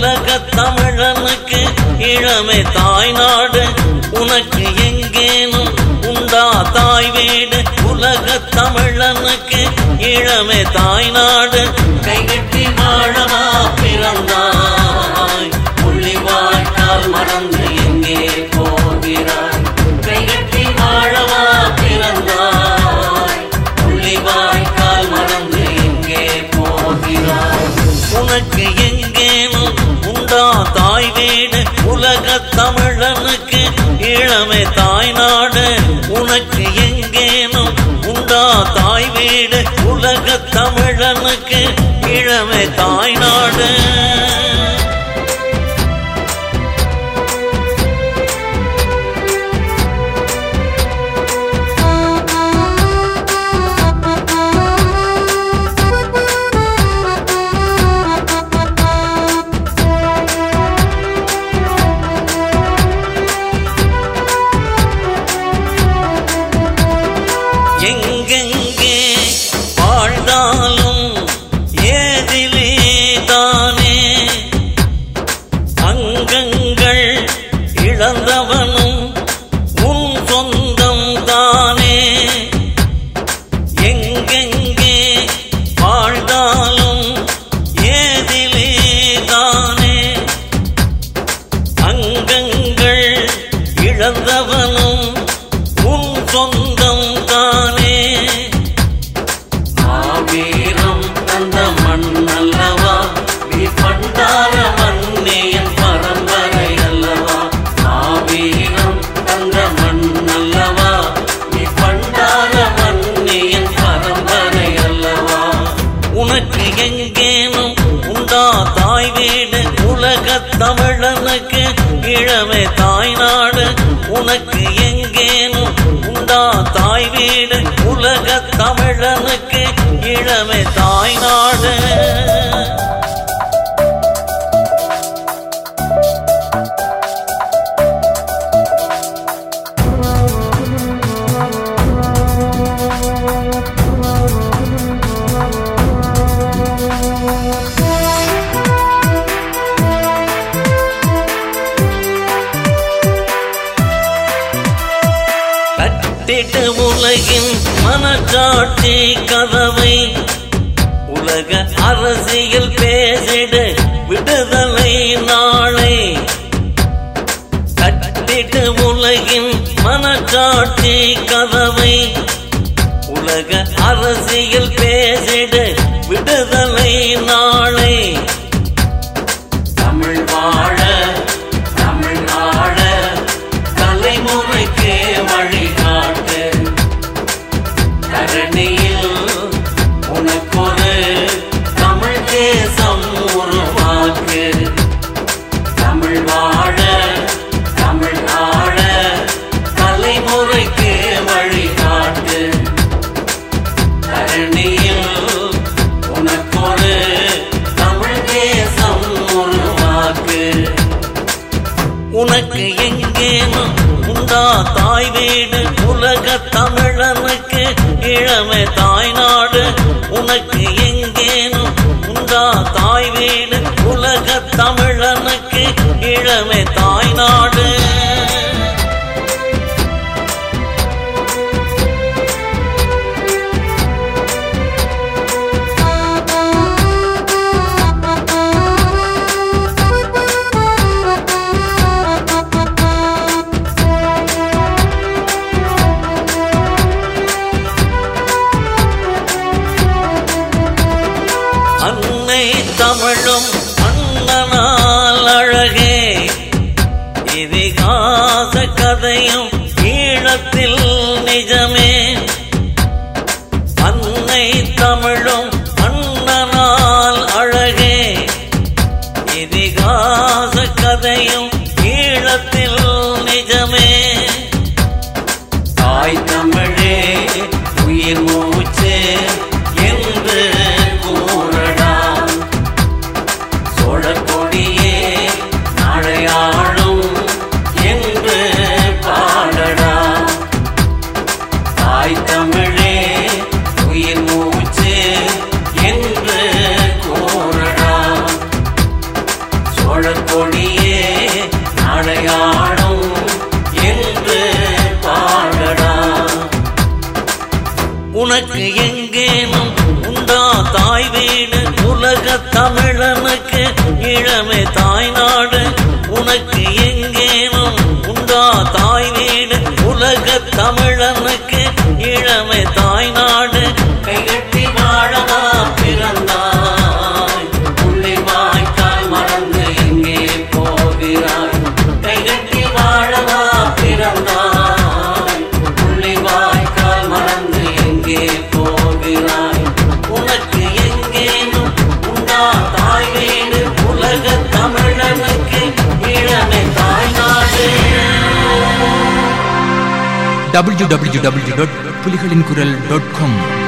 உலகத் தமிழனுக்கு இளமை தாய்நாடு உனக்கு எங்கேனும் உண்டா தாய் வீடு உலகத் தமிழனுக்கு இளமை தாய்நாடு கைகட்டி வாழவா பிறந்தாய் புள்ளி வாய்க்கால் மறந்து எங்கே போகிறாய் கைகட்டி வாழவா பிறந்தாய் புள்ளி வாய்க்கால் மறந்து எங்கே போகிறாய் உனக்கு எங்கேனும் உண்டா தாய் வீடு உலகத் தமிழனுக்கு இளமை தாய்நாடு உனக்கு எங்கேனும் உண்டா தாய் வீடு உலகத் தமிழனுக்கு இளமை தாய்நாடு எங்கெங்கே வாழ்ந்தாலும் ஏதிலே தானே அங்கங்கள் இழந்தவனும் உன் சொந்தம் தானே எங்கெங்கே வாழ்ந்தாலும் ஏதிலே தானே அங்கங்கள் இழந்தவனும் உன் சொந்தம் தானே ஆவீரம் தந்த மண் அல்லவா நீ பண்டார மண்ணே என் பரம்பரை அல்லவா ஆவீரம் தந்த மண் அல்லவா நீ பண்டார மண்ணே என் பரம்பரை அல்லவா உனக்கு எங்கேனும் உண்டா தாய் வீடு உலகத் தமிழனுக்கு இளமை தாய்நாடு உனக்கு எங்கேனும் உண்டா தாய் வீடு உலகத் தமிழனுக்கு இளமை தாய்நாடு கட்டிட்டு உலகின் மனச்சாட்சி கதவை உலக அரசியல் பேசிடு விடுதலை நாளை கட்டிட்டு உலகின் மனச்சாட்சி கதவை உலக அரசியல் பேசிடு விடுதலை நாளை தமிழ் வாழ தமிழ் ஆழ தலைமுறைக்கு வழிகாட்டு தரணியில் உனக்கொரு தமிழ் தேசம் உருவாக்கு தமிழ் வாழ தமிழ் ஆழ தலைமுறைக்கு வழிகாட்டு தரணியில் உனக்கொரு தமிழ் தேசம் உருவாக்கு உனக்கு எங்கேனும் உண்டா தாய் வீடு உலக தமிழனுக்கு இளமை தாய்நாடு உனக்கு எங்கேனும் உண்டா தாய் வீடு உலக தமிழனுக்கு இளமை தாய்நாடு அன்னை தமிழும் அண்ணனால் அழகே இதிகாச கதையும் ஈழத்தில் நிஜமே அன்னை தமிழும் அண்ணனால் அழகே இதிகாச கதையும் ஈழத்தில் நிஜமே தாய் தமிழே உயிர் மூச்சே என்று கூறடா சோழக் கொடியே நாளையாளும் என்று பாடடா தாய் தமிழே உயிர் மூச்சே என்று கூறடா தோழர் கொடியே நாளையாடும் என்று பாடடா உனக்கு எங்கேனும் உண்டா தாய் வீடு உலக தமிழனுக்கு இளமை தாய் நாடு உனக்கு எங்கேனும் உண்டா தாய் வீடு உலக தமிழனுக்கு இளமை தாய் நாடு கைகட்டி வாழவா பிறந்தாய் புள்ளி வாய்க்கால் மறந்து எங்கே போகிறாய் கைகட்டி வாழவா பிறந்தாய் புள்ளி வாய்க்கால் மறந்து எங்கே போகிறாய் உனக்கு எங்கேனும் உண்டா தாய் வீடு உலக தமிழனுக்கு இளமை தாய் நாடு www.புலிகளின் குரல் டாட் காம்